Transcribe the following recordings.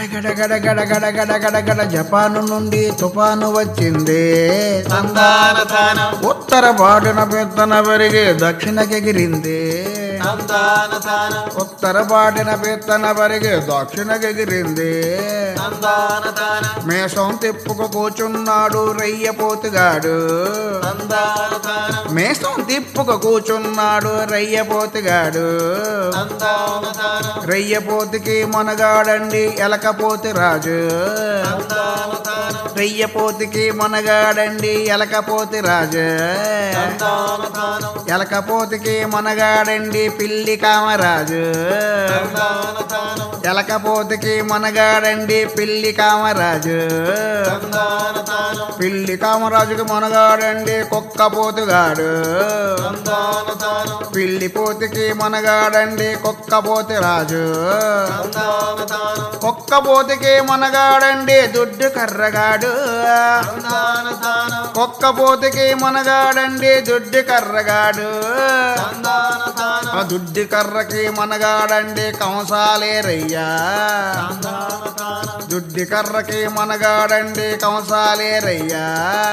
గడగడ గడగడ గడగడ గడగడ జపాను నుండి తుఫాను వచ్చింది తందాన తాన ఉత్తర పాటున పెత్తన పెరిగి దక్షిణకెగిరింది తందాన తాన ఉత్తర పాటిన పెత్తన పెరిగి దక్షిణకెగిరింది తందాన తాన మేషం తిప్పుకు కూచున్నాడు రయ్యపోతుగాడు తందాన తాన మేషం తిప్పుకు కూచున్నాడు రయ్యపోతుగాడు తందాన తాన రయ్యపోతుకి మనగాడండి ఎలకపోతు రాజు తందాన తాన రయ్యపోతుకి మనగాడండి ఎలకపోతు రాజు తందాన తాన ఎలకపోతుకి మనగాడండి పిల్లి కామరాజు తందాన తాన ఎలకపోతుకి మనగాడండి పిల్లి కామరాజు తందాన తాన పిల్లి కామరాజుకి మనగాడండి కుక్కపోతుగాడు తందాన తాన పిల్లి పోతుకి మనగాడండి కుక్కపోతు రాజు తందాన తాన కుక్కపోతుకి మనగాడండి దుడ్డు కర్రగాడు తందాన తాన కుక్కపోతుకి మనగాడండి దుడ్డు కర్రగాడు తందాన తాన ఆ దుడ్డు కర్రకి మనగాడండి కంసాలేరయ్యా తందాన తాన దుడ్డి కర్రకి మనగాడండి కంసాలేరయ్యా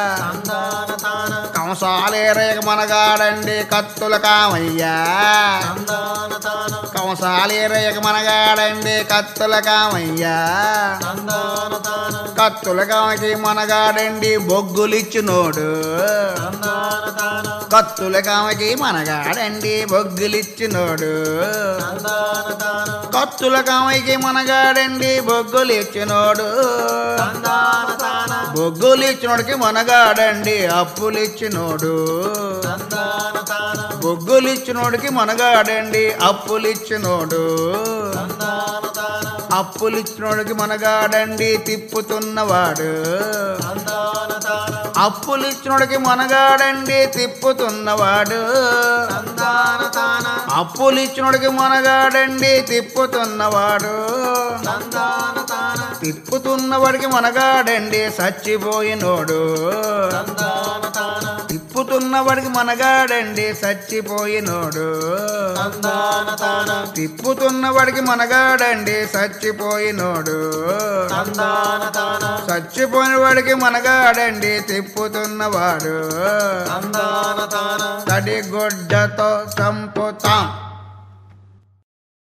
తందాన తాన కంసాలేరయ్య మనగాడండి కత్తుల కామయ్యా తందాన తాన కంసాలేరయ్య మనగాడండి కత్తుల కామయ్యా తందాన తాన కత్తుల కామకి మనగాడండి బొగ్గులిచ్చినోడు తందాన తాన కత్తుల కామకి మనగాడండి బొగ్గులిచ్చినోడు తందాన తాన కత్తుల కామకి మనగాడండి బొగ్గులిచ్చినోడు తందాన తాన బొగ్గులిచ్చినోడికి మనగాడండి అప్పులిచ్చినోడు తందాన తాన బొగ్గులిచ్చినోడికి మనగాడండి అప్పులిచ్చినోడు తందాన తాన అప్పులిచ్చినోడికి మనగాడండి తిప్పుతున్నవాడు తందాన తాన అప్పులిచ్చినోడికి మనగాడండి తిప్పుతున్నవాడు తందాన తాన అప్పులిచ్చినోడికి మనగాడండి తిప్పుతున్నవాడు తందాన తాన తిప్పుతున్నవాడికి మనగాడండి చచ్చిపోయినోడు తందాన తాన తిప్పుతున్నవాడికి మనగాడండి చచ్చిపోయినోడు తందాన తాన తిప్పుతున్నవాడికి మనగాడండి చచ్చిపోయినోడు తందాన తాన చచ్చిపోయిన వాడికి మనగాడండి తిప్పుతున్నవాడు తందాన తాన తడిగొడ్డతో చంపుతాం